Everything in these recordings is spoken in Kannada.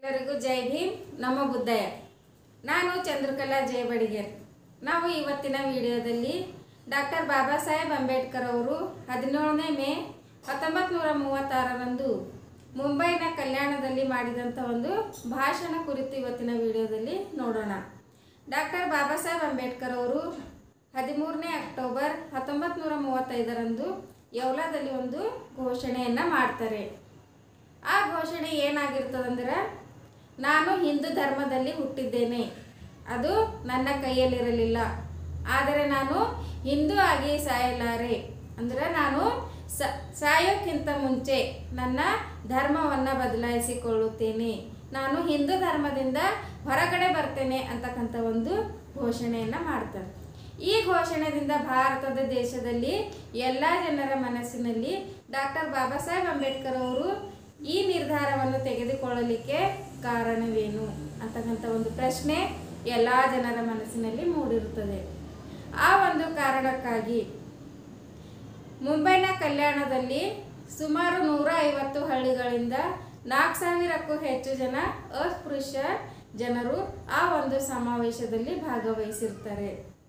ಎಲ್ಲರಿಗೂ ಜೈ ಭೀಮ್ ನಮ್ಮ ಬುದ್ದಯ್ಯ ನಾನು ಚಂದ್ರಕಲಾ ಜಯ ಬಡಿಗೇರ್ ನಾವು ಇವತ್ತಿನ ವಿಡಿಯೋದಲ್ಲಿ ಡಾಕ್ಟರ್ ಬಾಬಾ ಸಾಹೇಬ್ ಅಂಬೇಡ್ಕರ್ ಅವರು ಹದಿನೇಳನೇ ಮೇ ಹತ್ತೊಂಬತ್ತು ನೂರ ಮೂವತ್ತಾರರಂದು ಮುಂಬೈನ ಕಲ್ಯಾಣದಲ್ಲಿ ಮಾಡಿದಂಥ ಒಂದು ಭಾಷಣ ಕುರಿತು ಇವತ್ತಿನ ವಿಡಿಯೋದಲ್ಲಿ ನೋಡೋಣ ಡಾಕ್ಟರ್ ಬಾಬಾ ಸಾಹೇಬ್ ಅಂಬೇಡ್ಕರ್ ಅವರು ಹದಿಮೂರನೇ ಅಕ್ಟೋಬರ್ ಹತ್ತೊಂಬತ್ತು ನೂರ ಮೂವತ್ತೈದರಂದು ಯೌಲಾದಲ್ಲಿ ಒಂದು ಘೋಷಣೆಯನ್ನು ಮಾಡ್ತಾರೆ ಆ ಘೋಷಣೆ ಏನಾಗಿರ್ತದಂದ್ರೆ ನಾನು ಹಿಂದೂ ಧರ್ಮದಲ್ಲಿ ಹುಟ್ಟಿದ್ದೇನೆ ಅದು ನನ್ನ ಕೈಯಲ್ಲಿರಲಿಲ್ಲ ಆದರೆ ನಾನು ಹಿಂದೂ ಆಗಿ ಸಾಯಲಾರೆ ಅಂದ್ರೆ ನಾನು ಸ ಸಾಯೋಕ್ಕಿಂತ ಮುಂಚೆ ನನ್ನ ಧರ್ಮವನ್ನು ಬದಲಾಯಿಸಿಕೊಳ್ಳುತ್ತೇನೆ ನಾನು ಹಿಂದೂ ಧರ್ಮದಿಂದ ಹೊರಗಡೆ ಬರ್ತೇನೆ ಅಂತಕ್ಕಂಥ ಒಂದು ಘೋಷಣೆಯನ್ನು ಮಾಡ್ತಾರೆ ಈ ಘೋಷಣೆಯಿಂದ ಭಾರತದ ದೇಶದಲ್ಲಿ ಎಲ್ಲ ಜನರ ಮನಸ್ಸಿನಲ್ಲಿ ಡಾಕ್ಟರ್ ಬಾಬಾ ಸಾಹೇಬ್ ಅಂಬೇಡ್ಕರ್ ಅವರು ಈ ನಿರ್ಧಾರವನ್ನು ತೆಗೆದುಕೊಳ್ಳಲಿಕ್ಕೆ ಕಾರಣವೇನು ಅಂತಕ್ಕಂಥ ಒಂದು ಪ್ರಶ್ನೆ ಎಲ್ಲ ಜನರ ಮನಸ್ಸಿನಲ್ಲಿ ಮೂಡಿರುತ್ತದೆ ಆ ಒಂದು ಕಾರಣಕ್ಕಾಗಿ ಮುಂಬೈನ ಕಲ್ಯಾಣದಲ್ಲಿ ಸುಮಾರು ನೂರ ಐವತ್ತು ಹಳ್ಳಿಗಳಿಂದ ನಾಲ್ಕು ಸಾವಿರಕ್ಕೂ ಹೆಚ್ಚು ಜನ ಅಸ್ಪೃಶ್ಯ ಜನರು ಆ ಒಂದು ಸಮಾವೇಶದಲ್ಲಿ ಭಾಗವಹಿಸಿರ್ತಾರೆ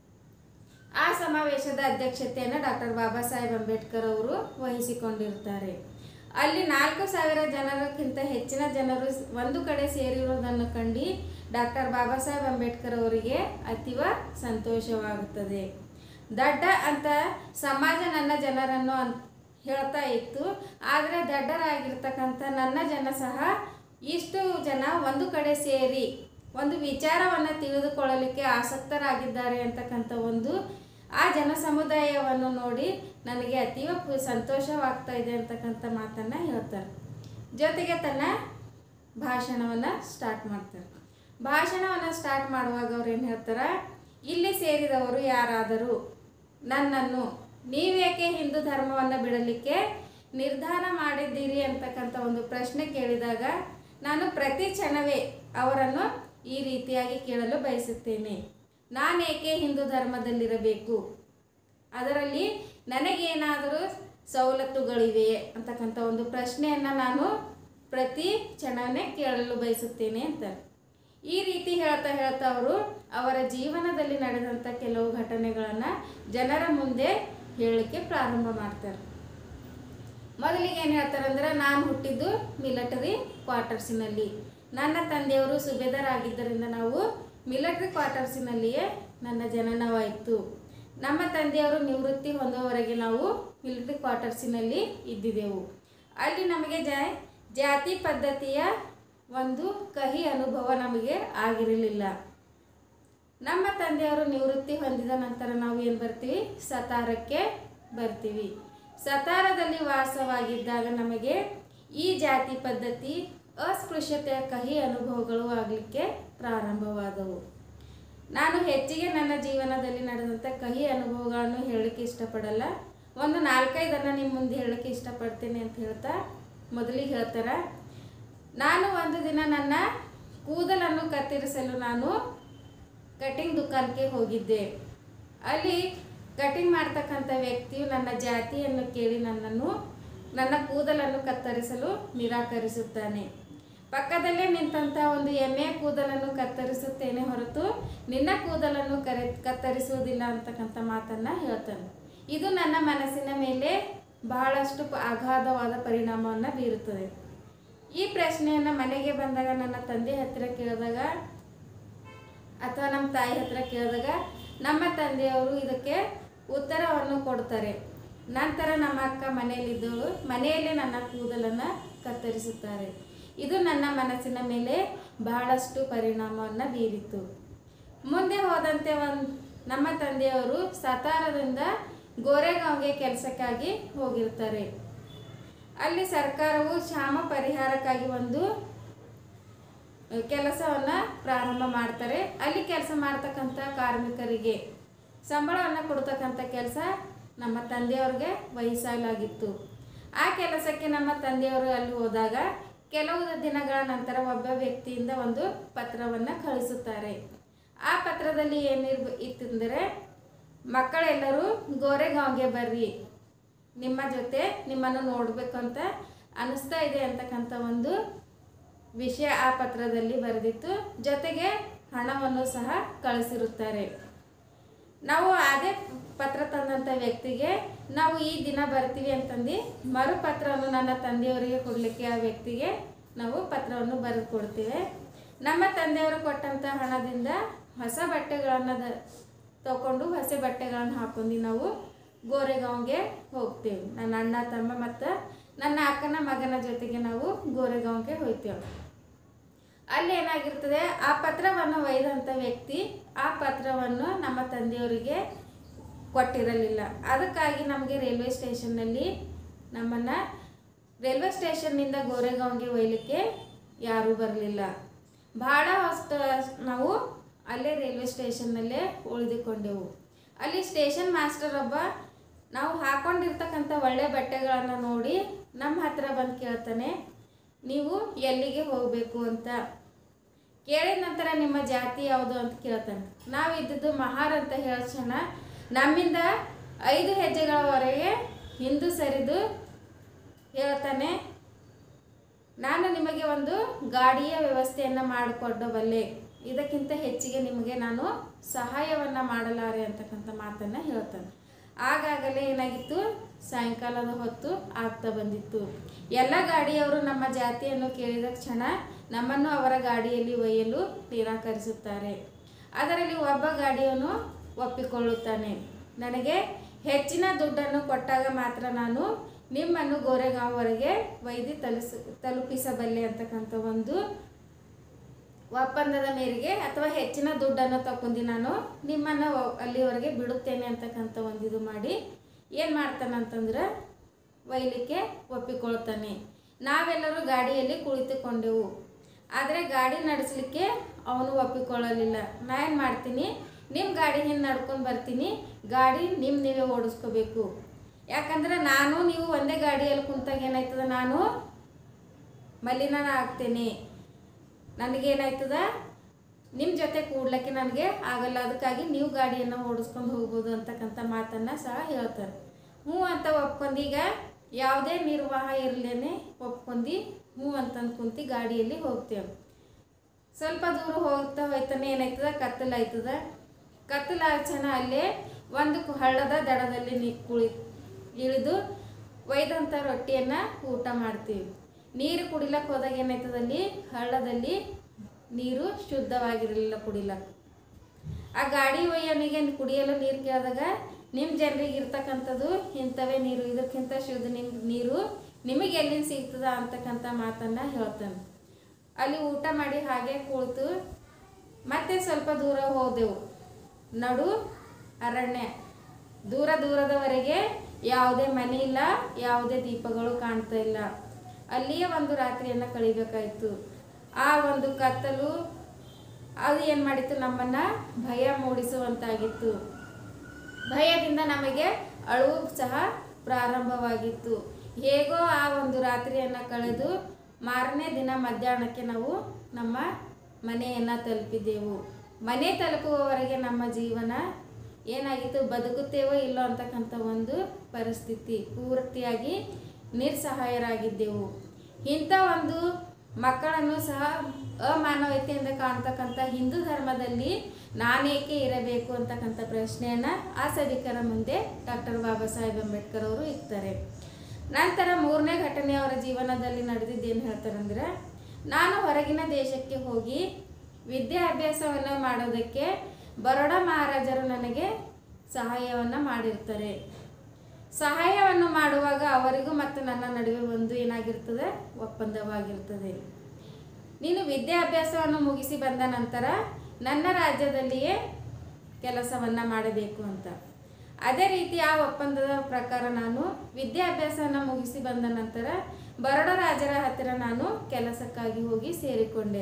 ಆ ಸಮಾವೇಶದ ಅಧ್ಯಕ್ಷತೆಯನ್ನು ಡಾಕ್ಟರ್ ಬಾಬಾ ಸಾಹೇಬ್ ಅಂಬೇಡ್ಕರ್ ಅವರು ವಹಿಸಿಕೊಂಡಿರ್ತಾರೆ ಅಲ್ಲಿ ನಾಲ್ಕು ಸಾವಿರ ಜನರಕ್ಕಿಂತ ಹೆಚ್ಚಿನ ಜನರು ಒಂದು ಕಡೆ ಸೇರಿರುವುದನ್ನು ಕಂಡು ಡಾಕ್ಟರ್ ಬಾಬಾ ಸಾಹೇಬ್ ಅಂಬೇಡ್ಕರ್ ಅವರಿಗೆ ಅತೀವ ಸಂತೋಷವಾಗುತ್ತದೆ ದಡ್ಡ ಅಂತ ಸಮಾಜ ನನ್ನ ಜನರನ್ನು ಅನ್ ಹೇಳ್ತಾ ಇತ್ತು ಆದರೆ ದಡ್ಡರಾಗಿರ್ತಕ್ಕಂಥ ನನ್ನ ಜನ ಸಹ ಇಷ್ಟು ಜನ ಒಂದು ಕಡೆ ಸೇರಿ ಒಂದು ವಿಚಾರವನ್ನು ತಿಳಿದುಕೊಳ್ಳಲಿಕ್ಕೆ ಆಸಕ್ತರಾಗಿದ್ದಾರೆ ಅಂತಕ್ಕಂಥ ಒಂದು ಆ ಜನ ಸಮುದಾಯವನ್ನು ನೋಡಿ ನನಗೆ ಅತೀವ ಖು- ಸಂತೋಷವಾಗ್ತಾ ಇದೆ ಅಂತಕ್ಕಂಥ ಮಾತನ್ನು ಹೇಳ್ತಾರೆ ಜೊತೆಗೆ ತನ್ನ ಭಾಷಣವನ್ನು ಸ್ಟಾರ್ಟ್ ಮಾಡ್ತಾರೆ ಭಾಷಣವನ್ನು ಸ್ಟಾರ್ಟ್ ಮಾಡುವಾಗ ಅವ್ರು ಏನು ಹೇಳ್ತಾರೆ ಇಲ್ಲಿ ಸೇರಿದವರು ಯಾರಾದರೂ ನನ್ನನ್ನು ನೀವೇಕೆ ಹಿಂದೂ ಧರ್ಮವನ್ನು ಬಿಡಲಿಕ್ಕೆ ನಿರ್ಧಾರ ಮಾಡಿದ್ದೀರಿ ಅಂತಕ್ಕಂಥ ಒಂದು ಪ್ರಶ್ನೆ ಕೇಳಿದಾಗ ನಾನು ಪ್ರತಿ ಕ್ಷಣವೇ ಅವರನ್ನು ಈ ರೀತಿಯಾಗಿ ಕೇಳಲು ಬಯಸುತ್ತೇನೆ ನಾನೇಕೆ ಹಿಂದೂ ಧರ್ಮದಲ್ಲಿರಬೇಕು ಅದರಲ್ಲಿ ನನಗೇನಾದರೂ ಸವಲತ್ತುಗಳಿವೆಯೇ ಅಂತಕ್ಕಂಥ ಒಂದು ಪ್ರಶ್ನೆಯನ್ನು ನಾನು ಪ್ರತಿ ಕ್ಷಣವೇ ಕೇಳಲು ಬಯಸುತ್ತೇನೆ ಅಂತಾರೆ ಈ ರೀತಿ ಹೇಳ್ತಾ ಹೇಳ್ತಾ ಅವರು ಅವರ ಜೀವನದಲ್ಲಿ ನಡೆದಂಥ ಕೆಲವು ಘಟನೆಗಳನ್ನು ಜನರ ಮುಂದೆ ಹೇಳಲಿಕ್ಕೆ ಪ್ರಾರಂಭ ಮಾಡ್ತಾರೆ ಮೊದಲಿಗೆ ಏನು ಹೇಳ್ತಾರೆ ಅಂದ್ರೆ ನಾನು ಹುಟ್ಟಿದ್ದು ಮಿಲಿಟರಿ ಕ್ವಾರ್ಟರ್ಸಿನಲ್ಲಿ ನನ್ನ ತಂದೆಯವರು ಸುಬೇದಾರ್ ಆಗಿದ್ದರಿಂದ ನಾವು ಮಿಲಿಟರಿ ಕ್ವಾರ್ಟರ್ಸಿನಲ್ಲಿಯೇ ನನ್ನ ಜನನವಾಯಿತು ನಮ್ಮ ತಂದೆಯವರು ನಿವೃತ್ತಿ ಹೊಂದುವವರೆಗೆ ನಾವು ಮಿಲಿಟರಿ ಕ್ವಾರ್ಟರ್ಸಿನಲ್ಲಿ ಇದ್ದಿದ್ದೆವು ಅಲ್ಲಿ ನಮಗೆ ಜ ಜಾತಿ ಪದ್ಧತಿಯ ಒಂದು ಕಹಿ ಅನುಭವ ನಮಗೆ ಆಗಿರಲಿಲ್ಲ ನಮ್ಮ ತಂದೆಯವರು ನಿವೃತ್ತಿ ಹೊಂದಿದ ನಂತರ ನಾವು ಏನು ಬರ್ತೀವಿ ಸತಾರಕ್ಕೆ ಬರ್ತೀವಿ ಸತಾರದಲ್ಲಿ ವಾಸವಾಗಿದ್ದಾಗ ನಮಗೆ ಈ ಜಾತಿ ಪದ್ಧತಿ ಅಸ್ಪೃಶ್ಯತೆಯ ಕಹಿ ಅನುಭವಗಳು ಆಗಲಿಕ್ಕೆ ಪ್ರಾರಂಭವಾದವು ನಾನು ಹೆಚ್ಚಿಗೆ ನನ್ನ ಜೀವನದಲ್ಲಿ ನಡೆದಂಥ ಕಹಿ ಅನುಭವಗಳನ್ನು ಹೇಳಲಿಕ್ಕೆ ಇಷ್ಟಪಡಲ್ಲ ಒಂದು ನಾಲ್ಕೈದನ್ನು ನಿಮ್ಮ ಮುಂದೆ ಹೇಳಲಿಕ್ಕೆ ಇಷ್ಟಪಡ್ತೀನಿ ಅಂತ ಹೇಳ್ತಾ ಮೊದಲಿಗೆ ಹೇಳ್ತಾರೆ ನಾನು ಒಂದು ದಿನ ನನ್ನ ಕೂದಲನ್ನು ಕತ್ತರಿಸಲು ನಾನು ಕಟಿಂಗ್ ದುಕಾನ್ಗೆ ಹೋಗಿದ್ದೆ ಅಲ್ಲಿ ಕಟಿಂಗ್ ಮಾಡ್ತಕ್ಕಂಥ ವ್ಯಕ್ತಿಯು ನನ್ನ ಜಾತಿಯನ್ನು ಕೇಳಿ ನನ್ನನ್ನು ನನ್ನ ಕೂದಲನ್ನು ಕತ್ತರಿಸಲು ನಿರಾಕರಿಸುತ್ತಾನೆ ಪಕ್ಕದಲ್ಲೇ ನಿಂತಹ ಒಂದು ಎಮ್ಮೆ ಕೂದಲನ್ನು ಕತ್ತರಿಸುತ್ತೇನೆ ಹೊರತು ನಿನ್ನ ಕೂದಲನ್ನು ಕರೆ ಕತ್ತರಿಸುವುದಿಲ್ಲ ಅಂತಕ್ಕಂಥ ಮಾತನ್ನು ಹೇಳ್ತಾನೆ ಇದು ನನ್ನ ಮನಸ್ಸಿನ ಮೇಲೆ ಬಹಳಷ್ಟು ಪ- ಅಗಾಧವಾದ ಪರಿಣಾಮವನ್ನು ಬೀರುತ್ತದೆ ಈ ಪ್ರಶ್ನೆಯನ್ನು ಮನೆಗೆ ಬಂದಾಗ ನನ್ನ ತಂದೆ ಹತ್ತಿರ ಕೇಳಿದಾಗ ಅಥವಾ ನಮ್ಮ ತಾಯಿ ಹತ್ರ ಕೇಳಿದಾಗ ನಮ್ಮ ತಂದೆಯವರು ಇದಕ್ಕೆ ಉತ್ತರವನ್ನು ಕೊಡ್ತಾರೆ ನಂತರ ನಮ್ಮ ಅಕ್ಕ ಮನೆಯಲ್ಲಿದ್ದವರು ಮನೆಯಲ್ಲೇ ನನ್ನ ಕೂದಲನ್ನು ಕತ್ತರಿಸುತ್ತಾರೆ ಇದು ನನ್ನ ಮನಸ್ಸಿನ ಮೇಲೆ ಬಹಳಷ್ಟು ಪರಿಣಾಮವನ್ನು ಬೀರಿತು ಮುಂದೆ ಹೋದಂತೆ ಒಂದು ನಮ್ಮ ತಂದೆಯವರು ಸತಾರದಿಂದ ಗೋರೆಗಾಂವ್ಗೆ ಕೆಲಸಕ್ಕಾಗಿ ಹೋಗಿರ್ತಾರೆ ಅಲ್ಲಿ ಸರ್ಕಾರವು ಕ್ಷಾಮ ಪರಿಹಾರಕ್ಕಾಗಿ ಒಂದು ಕೆಲಸವನ್ನು ಪ್ರಾರಂಭ ಮಾಡ್ತಾರೆ ಅಲ್ಲಿ ಕೆಲಸ ಮಾಡ್ತಕ್ಕಂಥ ಕಾರ್ಮಿಕರಿಗೆ ಸಂಬಳವನ್ನು ಕೊಡ್ತಕ್ಕಂಥ ಕೆಲಸ ನಮ್ಮ ತಂದೆಯವ್ರಿಗೆ ವಹಿಸಲಾಗಿತ್ತು ಆ ಕೆಲಸಕ್ಕೆ ನಮ್ಮ ತಂದೆಯವರು ಅಲ್ಲಿ ಹೋದಾಗ ಕೆಲವು ದಿನಗಳ ನಂತರ ಒಬ್ಬ ವ್ಯಕ್ತಿಯಿಂದ ಒಂದು ಪತ್ರವನ್ನು ಕಳಿಸುತ್ತಾರೆ ಆ ಪತ್ರದಲ್ಲಿ ಏನಿರ್ಬ ಇತ್ತೆಂದರೆ ಮಕ್ಕಳೆಲ್ಲರೂ ಗೋರೆಗಾಂವ್ಗೆ ಬರ್ರಿ ನಿಮ್ಮ ಜೊತೆ ನಿಮ್ಮನ್ನು ನೋಡಬೇಕು ಅಂತ ಅನಿಸ್ತಾ ಇದೆ ಅಂತಕ್ಕಂಥ ಒಂದು ವಿಷಯ ಆ ಪತ್ರದಲ್ಲಿ ಬರೆದಿತ್ತು ಜೊತೆಗೆ ಹಣವನ್ನು ಸಹ ಕಳಿಸಿರುತ್ತಾರೆ ನಾವು ಅದೇ ಪತ್ರ ತಂದಂಥ ವ್ಯಕ್ತಿಗೆ ನಾವು ಈ ದಿನ ಬರ್ತೀವಿ ಅಂತಂದು ಮರುಪತ್ರವನ್ನು ನನ್ನ ತಂದೆಯವರಿಗೆ ಕೊಡಲಿಕ್ಕೆ ಆ ವ್ಯಕ್ತಿಗೆ ನಾವು ಪತ್ರವನ್ನು ಬರೆದು ಕೊಡ್ತೇವೆ ನಮ್ಮ ತಂದೆಯವರು ಕೊಟ್ಟಂಥ ಹಣದಿಂದ ಹೊಸ ಬಟ್ಟೆಗಳನ್ನು ದ ತಗೊಂಡು ಹೊಸ ಬಟ್ಟೆಗಳನ್ನು ಹಾಕೊಂಡು ನಾವು ಗೋರೆಗಾಂವ್ಗೆ ಹೋಗ್ತೇವೆ ನನ್ನ ಅಣ್ಣ ತಮ್ಮ ಮತ್ತು ನನ್ನ ಅಕ್ಕನ ಮಗನ ಜೊತೆಗೆ ನಾವು ಗೋರೆಗಾಂವ್ಗೆ ಹೋಗ್ತೇವೆ ಅಲ್ಲಿ ಏನಾಗಿರ್ತದೆ ಆ ಪತ್ರವನ್ನು ಒಯ್ದಂಥ ವ್ಯಕ್ತಿ ಆ ಪತ್ರವನ್ನು ನಮ್ಮ ತಂದೆಯವರಿಗೆ ಕೊಟ್ಟಿರಲಿಲ್ಲ ಅದಕ್ಕಾಗಿ ನಮಗೆ ರೈಲ್ವೆ ಸ್ಟೇಷನ್ನಲ್ಲಿ ನಮ್ಮನ್ನು ರೈಲ್ವೆ ಸ್ಟೇಷನ್ನಿಂದ ಗೋರೆಗಾಂವ್ಗೆ ಒಯ್ಲಿಕ್ಕೆ ಯಾರೂ ಬರಲಿಲ್ಲ ಭಾಳ ಅಷ್ಟು ನಾವು ಅಲ್ಲೇ ರೈಲ್ವೆ ಸ್ಟೇಷನ್ನಲ್ಲೇ ಉಳಿದುಕೊಂಡೆವು ಅಲ್ಲಿ ಸ್ಟೇಷನ್ ಮಾಸ್ಟರ್ ಒಬ್ಬ ನಾವು ಹಾಕೊಂಡಿರ್ತಕ್ಕಂಥ ಒಳ್ಳೆ ಬಟ್ಟೆಗಳನ್ನು ನೋಡಿ ನಮ್ಮ ಹತ್ರ ಬಂದು ಕೇಳ್ತಾನೆ ನೀವು ಎಲ್ಲಿಗೆ ಹೋಗಬೇಕು ಅಂತ ಕೇಳಿದ ನಂತರ ನಿಮ್ಮ ಜಾತಿ ಯಾವುದು ಅಂತ ಕೇಳ್ತಾನೆ ನಾವು ಇದ್ದದ್ದು ಮಹಾರ್ ಅಂತ ಹೇಳ್ಸೋಣ ನಮ್ಮಿಂದ ಐದು ಹೆಜ್ಜೆಗಳವರೆಗೆ ಹಿಂದು ಸರಿದು ಹೇಳ್ತಾನೆ ನಾನು ನಿಮಗೆ ಒಂದು ಗಾಡಿಯ ವ್ಯವಸ್ಥೆಯನ್ನು ಮಾಡಿಕೊಡಬಲ್ಲೆ ಇದಕ್ಕಿಂತ ಹೆಚ್ಚಿಗೆ ನಿಮಗೆ ನಾನು ಸಹಾಯವನ್ನು ಮಾಡಲಾರೆ ಅಂತಕ್ಕಂಥ ಮಾತನ್ನು ಹೇಳ್ತಾನೆ ಆಗಾಗಲೇ ಏನಾಗಿತ್ತು ಸಾಯಂಕಾಲದ ಹೊತ್ತು ಆಗ್ತಾ ಬಂದಿತ್ತು ಎಲ್ಲ ಗಾಡಿಯವರು ನಮ್ಮ ಜಾತಿಯನ್ನು ಕೇಳಿದ ಕ್ಷಣ ನಮ್ಮನ್ನು ಅವರ ಗಾಡಿಯಲ್ಲಿ ಒಯ್ಯಲು ನಿರಾಕರಿಸುತ್ತಾರೆ ಅದರಲ್ಲಿ ಒಬ್ಬ ಗಾಡಿಯವನು ಒಪ್ಪಿಕೊಳ್ಳುತ್ತಾನೆ ನನಗೆ ಹೆಚ್ಚಿನ ದುಡ್ಡನ್ನು ಕೊಟ್ಟಾಗ ಮಾತ್ರ ನಾನು ನಿಮ್ಮನ್ನು ಗೋರೆಗಾಂವ್ವರೆಗೆ ಒಯ್ದು ತಲುಸ ತಲುಪಿಸಬಲ್ಲೆ ಅಂತಕ್ಕಂಥ ಒಂದು ಒಪ್ಪಂದದ ಮೇರೆಗೆ ಅಥವಾ ಹೆಚ್ಚಿನ ದುಡ್ಡನ್ನು ತಗೊಂಡು ನಾನು ನಿಮ್ಮನ್ನು ಅಲ್ಲಿವರೆಗೆ ಬಿಡುತ್ತೇನೆ ಅಂತಕ್ಕಂಥ ಒಂದು ಇದು ಮಾಡಿ ಏನು ಮಾಡ್ತಾನಂತಂದ್ರೆ ಒಯ್ಲಿಕ್ಕೆ ಒಪ್ಪಿಕೊಳ್ತಾನೆ ನಾವೆಲ್ಲರೂ ಗಾಡಿಯಲ್ಲಿ ಕುಳಿತುಕೊಂಡೆವು ಆದರೆ ಗಾಡಿ ನಡೆಸಲಿಕ್ಕೆ ಅವನು ಒಪ್ಪಿಕೊಳ್ಳಲಿಲ್ಲ ನಾ ಏನು ಮಾಡ್ತೀನಿ ನಿಮ್ಮ ಗಾಡಿ ಹಿಂದೆ ನಡ್ಕೊಂಡು ಬರ್ತೀನಿ ಗಾಡಿ ನಿಮ್ಮ ನೀವೇ ಓಡಿಸ್ಕೋಬೇಕು ಯಾಕಂದ್ರೆ ನಾನು ನೀವು ಒಂದೇ ಗಾಡಿಯಲ್ಲಿ ಕುಂತಾಗ ಏನಾಯ್ತದ ನಾನು ಮಲಿನಾನ ಆಗ್ತೇನೆ ನನಗೇನಾಯ್ತದ ನಿಮ್ಮ ಜೊತೆ ಕೂಡ್ಲಿಕ್ಕೆ ನನಗೆ ಆಗಲ್ಲ ಅದಕ್ಕಾಗಿ ನೀವು ಗಾಡಿಯನ್ನು ಓಡಿಸ್ಕೊಂಡು ಹೋಗ್ಬೋದು ಅಂತಕ್ಕಂಥ ಮಾತನ್ನು ಸಹ ಹೇಳ್ತಾರೆ ಹ್ಞೂ ಅಂತ ಒಪ್ಕೊಂಡು ಈಗ ಯಾವುದೇ ನಿರ್ವಾಹ ಇರಲೇನೆ ಒಪ್ಕೊಂಡು ಹ್ಞೂ ಅಂತಂದು ಕುಂತು ಗಾಡಿಯಲ್ಲಿ ಹೋಗ್ತೇವೆ ಸ್ವಲ್ಪ ದೂರ ಹೋಗ್ತಾ ಹೋಯ್ತಾನೆ ಏನಾಯ್ತದ ಕತ್ತಲಾಯ್ತದ ಕತ್ತಲಾಚನ ಅಲ್ಲೇ ಒಂದು ಕು- ಹಳ್ಳದ ದಡದಲ್ಲಿ ನೀ ಕುಳಿ ಇಳಿದು ಒಯ್ದಂಥ ರೊಟ್ಟಿಯನ್ನು ಊಟ ಮಾಡ್ತೀವಿ ನೀರು ಕುಡಿಲಕ್ಕೆ ಹೋದಾಗ ಏನಾಯ್ತದಲ್ಲಿ ಹಳ್ಳದಲ್ಲಿ ನೀರು ಶುದ್ಧವಾಗಿರಲಿಲ್ಲ ಕುಡಿಲಕ್ಕೆ ಆ ಗಾಡಿ ಒಯ್ಯನಿಗೆ ಕುಡಿಯಲು ನೀರು ಕೇಳಿದಾಗ ನಿಮ್ಮ ಜನರಿಗೆ ಇರ್ತಕ್ಕಂಥದ್ದು ಇಂಥವೇ ನೀರು ಇದಕ್ಕಿಂತ ಶುದ್ಧ ನಿಮ್ ನೀರು ನಿಮಗೆ ಎಲ್ಲಿಂದ ಸಿಗ್ತದ ಅಂತಕ್ಕಂಥ ಮಾತನ್ನು ಹೇಳ್ತಾನೆ ಅಲ್ಲಿ ಊಟ ಮಾಡಿ ಹಾಗೆ ಕುಳಿತು ಮತ್ತೆ ಸ್ವಲ್ಪ ದೂರ ಹೋದೆವು ನಡು ಅರಣ್ಯ ದೂರ ದೂರದವರೆಗೆ ಯಾವುದೇ ಮನೆ ಇಲ್ಲ ಯಾವುದೇ ದೀಪಗಳು ಕಾಣ್ತಾ ಇಲ್ಲ ಅಲ್ಲಿಯೇ ಒಂದು ರಾತ್ರಿಯನ್ನು ಕಳಿಬೇಕಾಯಿತು ಆ ಒಂದು ಕತ್ತಲು ಅದು ಏನು ಮಾಡಿತ್ತು ನಮ್ಮನ್ನು ಭಯ ಮೂಡಿಸುವಂತಾಗಿತ್ತು ಭಯದಿಂದ ನಮಗೆ ಅಳುವು ಸಹ ಪ್ರಾರಂಭವಾಗಿತ್ತು ಹೇಗೋ ಆ ಒಂದು ರಾತ್ರಿಯನ್ನು ಕಳೆದು ಮಾರನೇ ದಿನ ಮಧ್ಯಾಹ್ನಕ್ಕೆ ನಾವು ನಮ್ಮ ಮನೆಯನ್ನು ತಲುಪಿದೆವು ಮನೆ ತಲುಪುವವರೆಗೆ ನಮ್ಮ ಜೀವನ ಏನಾಗಿತ್ತು ಬದುಕುತ್ತೇವೋ ಇಲ್ಲೋ ಅಂತಕ್ಕಂಥ ಒಂದು ಪರಿಸ್ಥಿತಿ ಪೂರ್ತಿಯಾಗಿ ನಿಸ್ಸಹಾಯರಾಗಿದ್ದೆವು ಇಂಥ ಒಂದು ಮಕ್ಕಳನ್ನು ಸಹ ಅಮಾನವತೆಯಿಂದ ಕಾಣ್ತಕ್ಕಂಥ ಹಿಂದೂ ಧರ್ಮದಲ್ಲಿ ನಾನೇಕೆ ಇರಬೇಕು ಅಂತಕ್ಕಂಥ ಪ್ರಶ್ನೆಯನ್ನು ಆ ಸಭಿಕರ ಮುಂದೆ ಡಾಕ್ಟರ್ ಬಾಬಾ ಸಾಹೇಬ್ ಅಂಬೇಡ್ಕರ್ ಅವರು ಇರ್ತಾರೆ ನಂತರ ಮೂರನೇ ಘಟನೆ ಅವರ ಜೀವನದಲ್ಲಿ ನಡೆದಿದ್ದೇನು ಹೇಳ್ತಾರಂದ್ರೆ ನಾನು ಹೊರಗಿನ ದೇಶಕ್ಕೆ ಹೋಗಿ ವಿದ್ಯಾಭ್ಯಾಸವನ್ನು ಮಾಡೋದಕ್ಕೆ ಬರೋಡ ಮಹಾರಾಜರು ನನಗೆ ಸಹಾಯವನ್ನು ಮಾಡಿರ್ತಾರೆ ಸಹಾಯವನ್ನು ಮಾಡುವಾಗ ಅವರಿಗೂ ಮತ್ತು ನನ್ನ ನಡುವೆ ಒಂದು ಏನಾಗಿರ್ತದೆ ಒಪ್ಪಂದವಾಗಿರ್ತದೆ ನೀನು ವಿದ್ಯಾಭ್ಯಾಸವನ್ನು ಮುಗಿಸಿ ಬಂದ ನಂತರ ನನ್ನ ರಾಜ್ಯದಲ್ಲಿಯೇ ಕೆಲಸವನ್ನು ಮಾಡಬೇಕು ಅಂತ ಅದೇ ರೀತಿ ಆ ಒಪ್ಪಂದದ ಪ್ರಕಾರ ನಾನು ವಿದ್ಯಾಭ್ಯಾಸವನ್ನು ಮುಗಿಸಿ ಬಂದ ನಂತರ ಬರೋಡ ರಾಜರ ಹತ್ತಿರ ನಾನು ಕೆಲಸಕ್ಕಾಗಿ ಹೋಗಿ ಸೇರಿಕೊಂಡೆ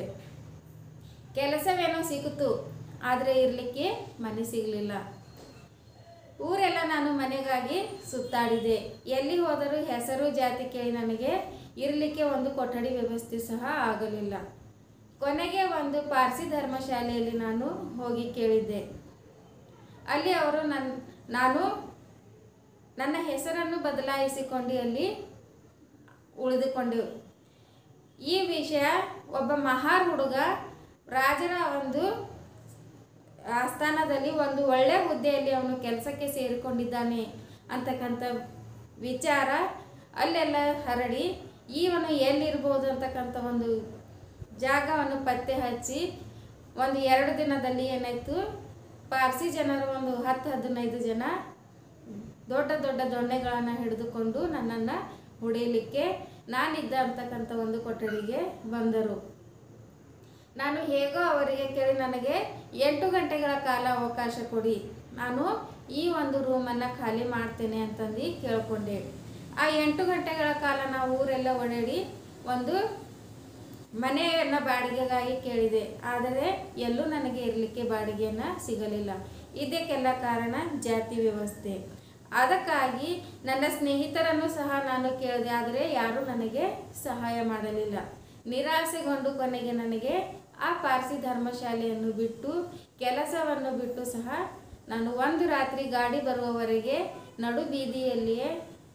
ಕೆಲಸವೇನೋ ಸಿಕ್ಕಿತು ಆದರೆ ಇರಲಿಕ್ಕೆ ಮನೆ ಸಿಗಲಿಲ್ಲ ಊರೆಲ್ಲ ನಾನು ಮನೆಗಾಗಿ ಸುತ್ತಾಡಿದೆ ಎಲ್ಲಿ ಹೋದರೂ ಹೆಸರು ಜಾತಿ ಕೇಳಿ ನನಗೆ ಇರಲಿಕ್ಕೆ ಒಂದು ಕೊಠಡಿ ವ್ಯವಸ್ಥೆ ಸಹ ಆಗಲಿಲ್ಲ ಕೊನೆಗೆ ಒಂದು ಪಾರ್ಸಿ ಧರ್ಮಶಾಲೆಯಲ್ಲಿ ನಾನು ಹೋಗಿ ಕೇಳಿದ್ದೆ ಅಲ್ಲಿ ಅವರು ನನ್ನ ನಾನು ನನ್ನ ಹೆಸರನ್ನು ಬದಲಾಯಿಸಿಕೊಂಡು ಅಲ್ಲಿ ಉಳಿದುಕೊಂಡೆವು ಈ ವಿಷಯ ಒಬ್ಬ ಮಹಾರ್ ಹುಡುಗ ರಾಜರ ಒಂದು ಆಸ್ಥಾನದಲ್ಲಿ ಒಂದು ಒಳ್ಳೆ ಹುದ್ದೆಯಲ್ಲಿ ಅವನು ಕೆಲಸಕ್ಕೆ ಸೇರಿಕೊಂಡಿದ್ದಾನೆ ಅಂತಕ್ಕಂಥ ವಿಚಾರ ಅಲ್ಲೆಲ್ಲ ಹರಡಿ ಇವನು ಎಲ್ಲಿರ್ಬೋದು ಅಂತಕ್ಕಂಥ ಒಂದು ಜಾಗವನ್ನು ಪತ್ತೆ ಹಚ್ಚಿ ಒಂದು ಎರಡು ದಿನದಲ್ಲಿ ಏನಾಯಿತು ಪಾರ್ಸಿ ಜನರು ಒಂದು ಹತ್ತು ಹದಿನೈದು ಜನ ದೊಡ್ಡ ದೊಡ್ಡ ದೊಣ್ಣೆಗಳನ್ನು ಹಿಡಿದುಕೊಂಡು ನನ್ನನ್ನು ಹೊಡೆಯಲಿಕ್ಕೆ ನಾನಿದ್ದ ಅಂತಕ್ಕಂಥ ಒಂದು ಕೊಠಡಿಗೆ ಬಂದರು ನಾನು ಹೇಗೋ ಅವರಿಗೆ ಕೇಳಿ ನನಗೆ ಎಂಟು ಗಂಟೆಗಳ ಕಾಲ ಅವಕಾಶ ಕೊಡಿ ನಾನು ಈ ಒಂದು ರೂಮನ್ನು ಖಾಲಿ ಮಾಡ್ತೇನೆ ಅಂತಂದು ಕೇಳ್ಕೊಂಡೆ ಆ ಎಂಟು ಗಂಟೆಗಳ ಕಾಲ ನಾವು ಊರೆಲ್ಲ ಓಡಾಡಿ ಒಂದು ಮನೆಯನ್ನು ಬಾಡಿಗೆಗಾಗಿ ಕೇಳಿದೆ ಆದರೆ ಎಲ್ಲೂ ನನಗೆ ಇರಲಿಕ್ಕೆ ಬಾಡಿಗೆಯನ್ನು ಸಿಗಲಿಲ್ಲ ಇದಕ್ಕೆಲ್ಲ ಕಾರಣ ಜಾತಿ ವ್ಯವಸ್ಥೆ ಅದಕ್ಕಾಗಿ ನನ್ನ ಸ್ನೇಹಿತರನ್ನು ಸಹ ನಾನು ಕೇಳಿದೆ ಆದರೆ ಯಾರೂ ನನಗೆ ಸಹಾಯ ಮಾಡಲಿಲ್ಲ ನಿರಾಸೆಗೊಂಡು ಕೊನೆಗೆ ನನಗೆ ಆ ಪಾರ್ಸಿ ಧರ್ಮಶಾಲೆಯನ್ನು ಬಿಟ್ಟು ಕೆಲಸವನ್ನು ಬಿಟ್ಟು ಸಹ ನಾನು ಒಂದು ರಾತ್ರಿ ಗಾಡಿ ಬರುವವರೆಗೆ ನಡು ಬೀದಿಯಲ್ಲಿಯೇ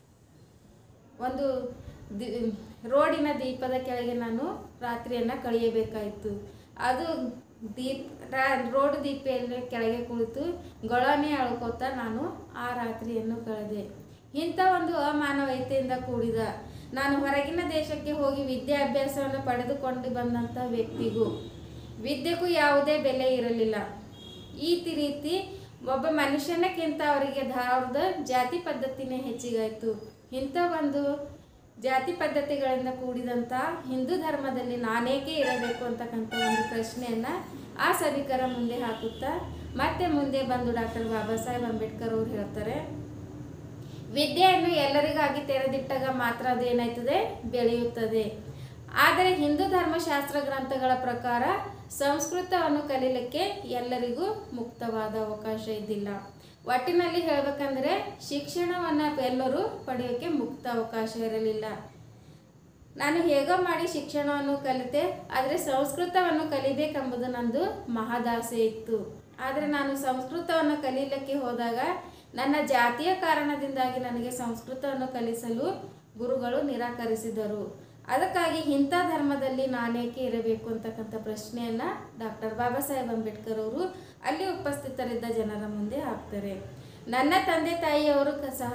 ಒಂದು ದಿ- ರೋಡಿನ ದೀಪದ ಕೆಳಗೆ ನಾನು ರಾತ್ರಿಯನ್ನು ಕಳೆಯಬೇಕಾಯಿತು ಅದು ದೀಪ್ ರಾ- ರೋಡ್ ದೀಪೆಯಲ್ಲಿ ಕೆಳಗೆ ಕುಳಿತು ಗೊಳನೆ ಅಳ್ಕೋತಾ ನಾನು ಆ ರಾತ್ರಿಯನ್ನು ಕಳೆದೆ ಇಂಥ ಒಂದು ಅಮಾನವೀಯತೆಯಿಂದ ಕೂಡಿದ ನಾನು ಹೊರಗಿನ ದೇಶಕ್ಕೆ ಹೋಗಿ ವಿದ್ಯಾಭ್ಯಾಸವನ್ನು ಪಡೆದುಕೊಂಡು ಬಂದಂಥ ವ್ಯಕ್ತಿಗೂ ವಿದ್ಯೆಗೂ ಯಾವುದೇ ಬೆಲೆ ಇರಲಿಲ್ಲ ಈ ತಿ- ರೀತಿ ಒಬ್ಬ ಮನುಷ್ಯನಕ್ಕಿಂತ ಅವರಿಗೆ ಧ- ಅವ್ರದ್ದು ಜಾತಿ ಪದ್ಧತಿನೇ ಹೆಚ್ಚಿಗಾಯಿತು ಇಂಥ ಒಂದು ಜಾತಿ ಪದ್ಧತಿಗಳಿಂದ ಕೂಡಿದಂಥ ಹಿಂದೂ ಧರ್ಮದಲ್ಲಿ ನಾನೇಕೆ ಇರಬೇಕು ಅಂತಕ್ಕಂಥ ಒಂದು ಪ್ರಶ್ನೆಯನ್ನು ಆ ಸಭಿಕರ ಮುಂದೆ ಹಾಕುತ್ತಾ ಮತ್ತೆ ಮುಂದೆ ಬಂದು ಡಾಕ್ಟರ್ ಬಾಬಾ ಸಾಹೇಬ್ ಅಂಬೇಡ್ಕರ್ ಅವರು ಹೇಳ್ತಾರೆ ವಿದ್ಯೆಯನ್ನು ಎಲ್ಲರಿಗಾಗಿ ತೆರೆದಿಟ್ಟಾಗ ಮಾತ್ರ ಅದು ಏನಾಯ್ತದೆ ಬೆಳೆಯುತ್ತದೆ ಆದರೆ ಹಿಂದೂ ಧರ್ಮಶಾಸ್ತ್ರ ಗ್ರಂಥಗಳ ಪ್ರಕಾರ ಸಂಸ್ಕೃತವನ್ನು ಕಲೀಲಿಕ್ಕೆ ಎಲ್ಲರಿಗೂ ಮುಕ್ತವಾದ ಅವಕಾಶ ಇದ್ದಿಲ್ಲ ಒಟ್ಟಿನಲ್ಲಿ ಹೇಳಬೇಕಂದ್ರೆ ಶಿಕ್ಷಣವನ್ನು ಎಲ್ಲರೂ ಪಡೆಯೋಕ್ಕೆ ಮುಕ್ತ ಅವಕಾಶ ಇರಲಿಲ್ಲ ನಾನು ಹೇಗೋ ಮಾಡಿ ಶಿಕ್ಷಣವನ್ನು ಕಲಿತೆ ಆದರೆ ಸಂಸ್ಕೃತವನ್ನು ಕಲಿಬೇಕೆಂಬುದು ನಂದು ಮಹದಾಸೆ ಇತ್ತು ಆದರೆ ನಾನು ಸಂಸ್ಕೃತವನ್ನು ಕಲೀಲಿಕ್ಕೆ ಹೋದಾಗ ನನ್ನ ಜಾತಿಯ ಕಾರಣದಿಂದಾಗಿ ನನಗೆ ಸಂಸ್ಕೃತವನ್ನು ಕಲಿಸಲು ಗುರುಗಳು ನಿರಾಕರಿಸಿದರು ಅದಕ್ಕಾಗಿ ಇಂಥ ಧರ್ಮದಲ್ಲಿ ನಾನೇಕೆ ಇರಬೇಕು ಅಂತಕ್ಕಂಥ ಪ್ರಶ್ನೆಯನ್ನು ಡಾಕ್ಟರ್ ಬಾಬಾ ಸಾಹೇಬ್ ಅಂಬೇಡ್ಕರ್ ಅವರು ಅಲ್ಲಿ ಉಪಸ್ಥಿತರಿದ್ದ ಜನರ ಮುಂದೆ ಹಾಕ್ತಾರೆ ನನ್ನ ತಂದೆ ತಾಯಿಯವರು ಕ- ಸಹ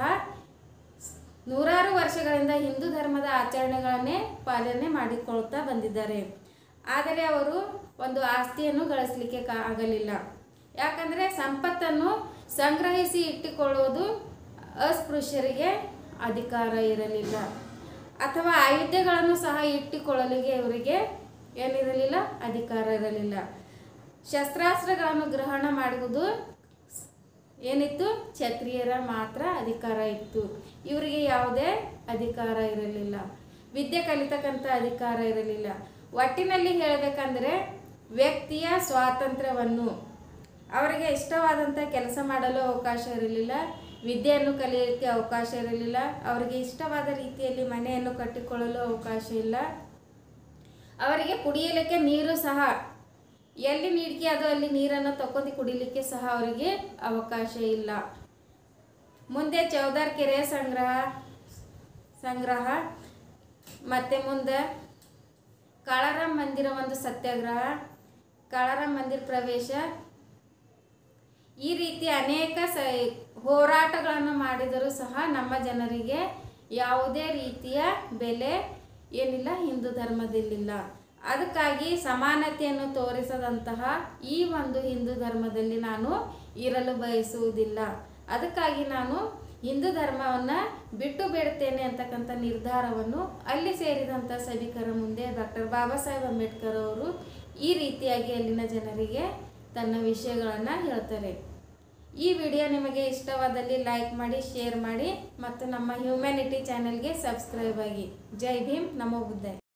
ನೂರಾರು ವರ್ಷಗಳಿಂದ ಹಿಂದೂ ಧರ್ಮದ ಆಚರಣೆಗಳನ್ನೇ ಪಾಲನೆ ಮಾಡಿಕೊಳ್ತಾ ಬಂದಿದ್ದಾರೆ ಆದರೆ ಅವರು ಒಂದು ಆಸ್ತಿಯನ್ನು ಗಳಿಸಲಿಕ್ಕೆ ಕಾ ಆಗಲಿಲ್ಲ ಯಾಕಂದರೆ ಸಂಪತ್ತನ್ನು ಸಂಗ್ರಹಿಸಿ ಇಟ್ಟುಕೊಳ್ಳುವುದು ಅಸ್ಪೃಶ್ಯರಿಗೆ ಅಧಿಕಾರ ಇರಲಿಲ್ಲ ಅಥವಾ ಆಯುಧಗಳನ್ನು ಸಹ ಇಟ್ಟುಕೊಳ್ಳಲಿಗೆ ಇವರಿಗೆ ಏನಿರಲಿಲ್ಲ ಅಧಿಕಾರ ಇರಲಿಲ್ಲ ಶಸ್ತ್ರಾಸ್ತ್ರಗಳನ್ನು ಗ್ರಹಣ ಮಾಡುವುದು ಏನಿತ್ತು ಕ್ಷತ್ರಿಯರ ಮಾತ್ರ ಅಧಿಕಾರ ಇತ್ತು ಇವರಿಗೆ ಯಾವುದೇ ಅಧಿಕಾರ ಇರಲಿಲ್ಲ ವಿದ್ಯೆ ಕಲಿತಕ್ಕಂಥ ಅಧಿಕಾರ ಇರಲಿಲ್ಲ ಒಟ್ಟಿನಲ್ಲಿ ಹೇಳಬೇಕಂದ್ರೆ ವ್ಯಕ್ತಿಯ ಸ್ವಾತಂತ್ರ್ಯವನ್ನು ಅವರಿಗೆ ಇಷ್ಟವಾದಂಥ ಕೆಲಸ ಮಾಡಲು ಅವಕಾಶ ಇರಲಿಲ್ಲ ವಿದ್ಯೆಯನ್ನು ಕಲಿಯಲಿಕ್ಕೆ ಅವಕಾಶ ಇರಲಿಲ್ಲ ಅವರಿಗೆ ಇಷ್ಟವಾದ ರೀತಿಯಲ್ಲಿ ಮನೆಯನ್ನು ಕಟ್ಟಿಕೊಳ್ಳಲು ಅವಕಾಶ ಇಲ್ಲ ಅವರಿಗೆ ಕುಡಿಯಲಿಕ್ಕೆ ನೀರು ಸಹ ಎಲ್ಲಿ ನೀಡಿಕೆ ಅದು ಅಲ್ಲಿ ನೀರನ್ನು ತಕೊಂಡು ಕುಡಿಲಿಕ್ಕೆ ಸಹ ಅವರಿಗೆ ಅವಕಾಶ ಇಲ್ಲ ಮುಂದೆ ಚೌದಾರ್ ಕೆರೆ ಸಂಗ್ರಹ ಸಂಗ್ರಹ ಮತ್ತು ಮುಂದೆ ಕಾಳಾರಾಮ್ ಮಂದಿರ ಒಂದು ಸತ್ಯಾಗ್ರಹ ಕಾಳಾರಾಮ್ ಮಂದಿರ ಪ್ರವೇಶ ಈ ರೀತಿ ಅನೇಕ ಸ ಹೋರಾಟಗಳನ್ನು ಮಾಡಿದರೂ ಸಹ ನಮ್ಮ ಜನರಿಗೆ ಯಾವುದೇ ರೀತಿಯ ಬೆಲೆ ಏನಿಲ್ಲ ಹಿಂದೂ ಧರ್ಮದಲ್ಲಿಲ್ಲ ಅದಕ್ಕಾಗಿ ಸಮಾನತೆಯನ್ನು ತೋರಿಸದಂತಹ ಈ ಒಂದು ಹಿಂದೂ ಧರ್ಮದಲ್ಲಿ ನಾನು ಇರಲು ಬಯಸುವುದಿಲ್ಲ ಅದಕ್ಕಾಗಿ ನಾನು ಹಿಂದೂ ಧರ್ಮವನ್ನು ಬಿಟ್ಟು ಬಿಡ್ತೇನೆ ಅಂತಕ್ಕಂಥ ನಿರ್ಧಾರವನ್ನು ಅಲ್ಲಿ ಸೇರಿದಂಥ ಸಭಿಕರ ಮುಂದೆ ಡಾಕ್ಟರ್ ಬಾಬಾ ಸಾಹೇಬ್ ಅಂಬೇಡ್ಕರ್ ಅವರು ಈ ರೀತಿಯಾಗಿ ಅಲ್ಲಿನ ಜನರಿಗೆ ತನ್ನ ವಿಷಯಗಳನ್ನು ಹೇಳ್ತಾರೆ ಈ ವಿಡಿಯೋ ನಿಮಗೆ ಇಷ್ಟವಾದಲ್ಲಿ ಲೈಕ್ ಮಾಡಿ ಶೇರ್ ಮಾಡಿ ಮತ್ತು ನಮ್ಮ ಹ್ಯೂಮ್ಯಾನಿಟಿ ಚಾನೆಲ್ಗೆ ಸಬ್ಸ್ಕ್ರೈಬ್ ಆಗಿ ಜೈ ಭೀಮ್ ನಮೋ ಬುದ್ಧ